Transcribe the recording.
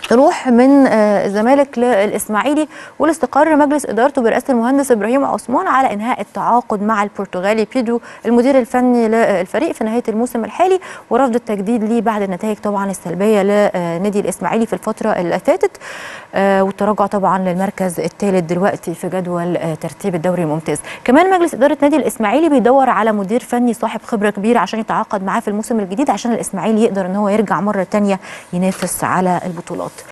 تروح من الزمالك للاسماعيلي واللي استقر مجلس ادارته برئاسه المهندس ابراهيم عثمان على انهاء التعاقد مع البرتغالي بيدرو المدير الفني للفريق في نهايه الموسم الحالي ورفض التجديد ليه بعد النتائج طبعا السلبيه لنادي الاسماعيلي في الفتره اللي فاتت والتراجع طبعا للمركز الثالث دلوقتي في جدول ترتيب الدوري الممتاز كمان مجلس اداره نادي الاسماعيلي بيدور على مدير فني صاحب خبره كبيره عشان يتعاقد معاه في الموسم الجديد عشان الاسماعيلي يقدر ان هو يرجع مره ثانيه ينافس على البطولات